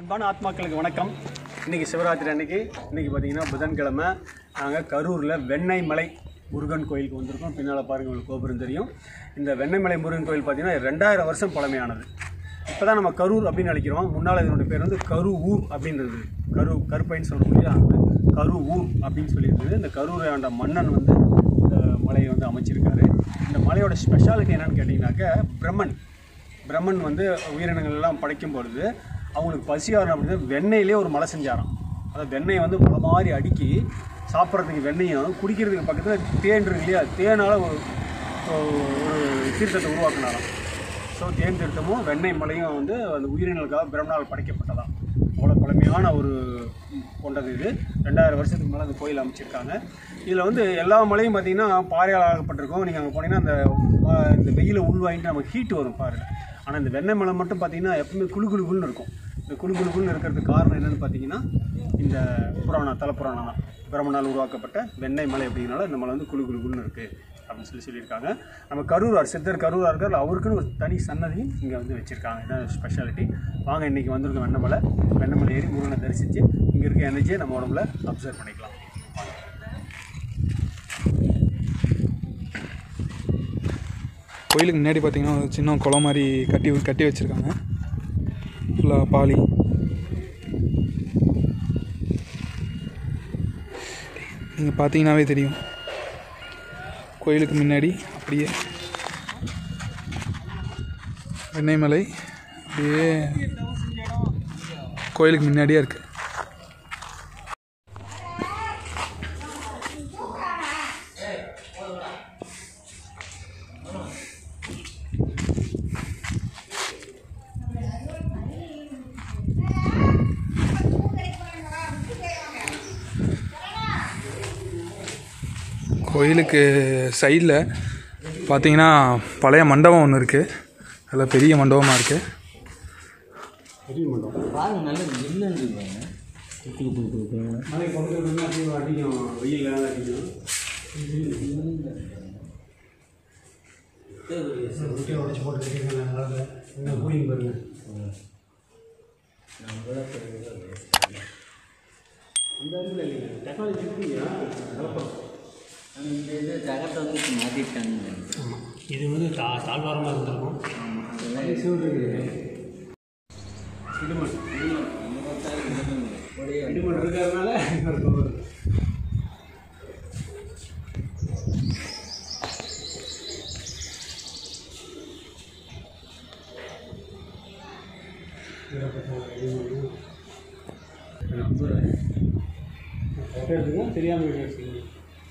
அன்பான ஆத்மாக்களுக்கு வணக்கம் இன்றைக்கி சிவராத்திரி அன்னைக்கு இன்றைக்கி பார்த்தீங்கன்னா புதன்கிழமை நாங்கள் கரூரில் வெண்ணெய் மலை முருகன் கோயிலுக்கு வந்திருக்கோம் பின்னால் பாருங்கள் உங்களுக்கு கோபுரம் தெரியும் இந்த வெண்ணெய்மலை முருகன் கோயில் பார்த்தீங்கன்னா ரெண்டாயிரம் வருஷம் பழமையானது இப்போ தான் நம்ம கரூர் அப்படின்னு நினைக்கிறோம் முன்னால் இதனுடைய பேர் வந்து கரு ஊர் அப்படின்றது கரு கருப்பைன்னு சொல்ல முடியாது கரு ஊர் அப்படின்னு சொல்லியிருந்தது இந்த கரூரை ஆண்ட மன்னன் வந்து இந்த மலையை வந்து அமைச்சிருக்காரு இந்த மலையோட ஸ்பெஷாலிட்டி என்னன்னு கேட்டிங்கனாக்க பிரம்மன் பிரம்மன் வந்து உயிரினங்கள் எல்லாம் படைக்கும் பொழுது அவங்களுக்கு பசியாகணும் அப்படின்னு வெண்ணெயிலே ஒரு மலை செஞ்சாராம் அதாவது வெண்ணெயை வந்து மலை மாதிரி அடுக்கி சாப்பிட்றதுக்கு வெண்ணெயும் குடிக்கிறதுக்கு பக்கத்தில் தேன் இருக்கு இல்லையா தேனால் ஒரு ஒரு தீர்த்தத்தை உருவாக்குனாராம் ஸோ தேன் தீர்த்தமும் வெண்ணெய் மலையும் வந்து அந்த உயிரினங்களுக்காக பிரம்மனால் படைக்கப்பட்டதாம் அவ்வளோ பழமையான ஒரு கொண்டது இது ரெண்டாயிரம் வருஷத்துக்கு மேலே அந்த கோயில் அமைச்சிருக்காங்க இதில் வந்து எல்லா மலையும் பார்த்தீங்கன்னா பாறையால் ஆகப்பட்டிருக்கும் நீங்கள் அங்கே போனீங்கன்னா அந்த ஆஹ், இந்த வெயிலை உள்வாங்கிட்டு நமக்கு ஹீட் வரும் பாருங்க ஆனால் இந்த வெண்ணெய் மலை மட்டும் பார்த்தீங்கன்னா எப்பவுமே குளு குளு குளுன்னு இருக்கும் இந்த குளு குளு குளுன்னு இருக்கிறதுக்கு காரணம் என்னென்னு பார்த்தீங்கன்னா இந்த புராணம் தலப்புராணம் தான் பிரம்மனால் உருவாக்கப்பட்ட வெண்ணெய் மலை அப்படிங்கிறனால இந்த மலை வந்து குளு குளு குளுன்னு இருக்குது அப்படின்னு சொல்லி சொல்லியிருக்காங்க நம்ம கரூரார் சித்தர் கரூரார் இருக்கார் அவருக்குன்னு ஒரு தனி சன்னதியும் இங்கே வந்து வச்சுருக்காங்க இதான் ஸ்பெஷாலிட்டி வாங்க இன்றைக்கி வந்திருக்க வெண்ணமலை வெண்ணமலை ஏறி முருகனை தரிசித்து இங்கே இருக்க எனர்ஜியை நம்ம உடம்புல அப்சர்வ் பண்ணிக்கலாம் வாங்க. கோயிலுக்கு முன்னாடி பார்த்தீங்கன்னா ஒரு சின்ன குளம் மாதிரி கட்டி கட்டி வச்சுருக்காங்க ஃபுல்லாக பாலி நீங்கள் பார்த்தீங்கன்னாவே தெரியும் கோயிலுக்கு முன்னாடி அப்படியே வெண்ணெய்மலை அப்படியே கோயிலுக்கு முன்னாடியே இருக்குது கோயிலுக்கு சைடில் பார்த்தீங்கன்னா பழைய மண்டபம் ஒன்று இருக்குது அதில் பெரிய மண்டபமாக இருக்குது பாருங்க நல்ல ஜில்லுன்னு இருப்பாங்க குளு குளு குளு குளு மலை பக்கத்தில் வந்து அப்படியே அடிக்கும் வெயில் வேலை அடிக்கும் ரொட்டியை உடச்சி போட்டு வச்சுருக்காங்க அதனால் இன்னும் கூலிங் பாருங்க அந்த இடத்துல இல்லைங்க டெக்னாலஜி இருக்குங்க கலப்படம் இந்த இது ஜகத்தை வந்து இப்போ மாற்றிட்டாங்க இது வந்து தா தாழ்வாரமாக இருந்திருக்கும் அதெல்லாம் சிவன் இருக்குது இடுமன் இடுமன் இருக்கிறதுனால ஒரு கோவில் இருக்கு. ஃபோட்டோ எடுத்துக்கலாம் தெரியாமல் வீடியோ எடுத்துக்கலாம்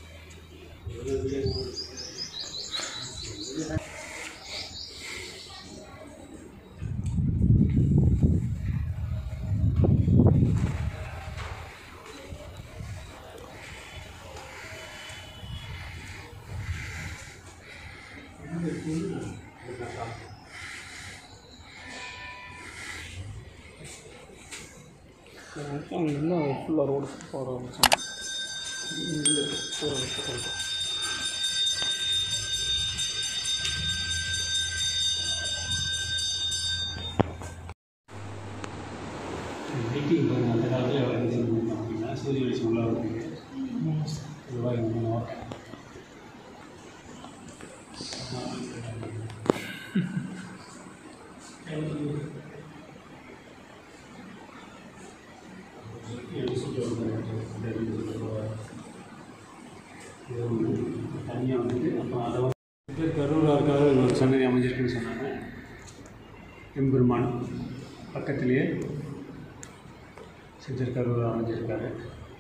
இன்னும் ஃபுல்லாக ரோடு போகிற ஆரம்பிச்சாங்க லைட்டிங் பாருங்க அந்த காலத்தில் எவ்வளோ டிசைன் பண்ணிருக்காங்க அப்படின்னா சூரிய வெளிச்சம் உள்ள வருது இது பாருங்க மூணு வாரம் தனியாக வந்துட்டு அப்புறம் அதை வந்து கரூராருக்காக ஒரு சன்னதி அமைஞ்சிருக்குன்னு சொன்னாங்க எம்பெருமான் பக்கத்திலேயே சித்தர் கரூர் அமைஞ்சிருக்காரு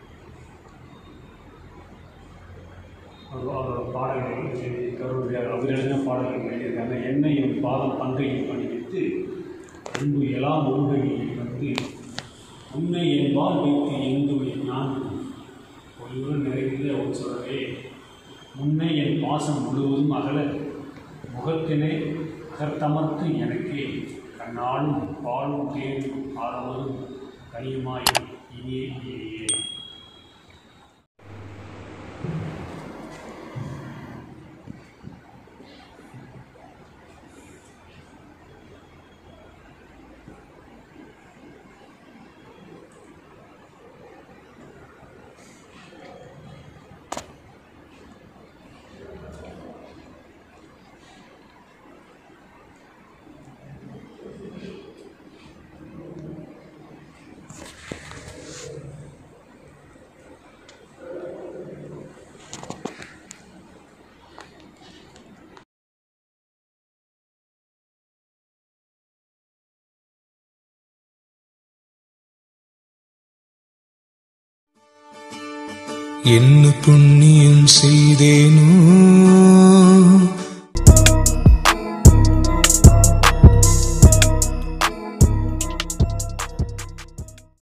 அவர் அவரோட பாடல்கள் கரூர் அவர் எழுதின பாடல்கள் எழுதியிருக்காங்க என்னையும் பாதம் பங்கையும் பணி வைத்து அன்பு எல்லாம் ஒன்றையில் வந்து உன்னை என் பால் வைத்து எங்குவை நான் ஒளிவுடன் நிறைந்து அவர் சொல்லவே முன்னை என் பாசம் முழுவதும் அகல முகத்தினை அகர்த்தமர்த்து எனக்கே கண்ணாலும் பாலும் தேனும் ஆரவரும் கனியுமாய் இனியே இனியே என்ன புண்ணியம் செய்தேனோ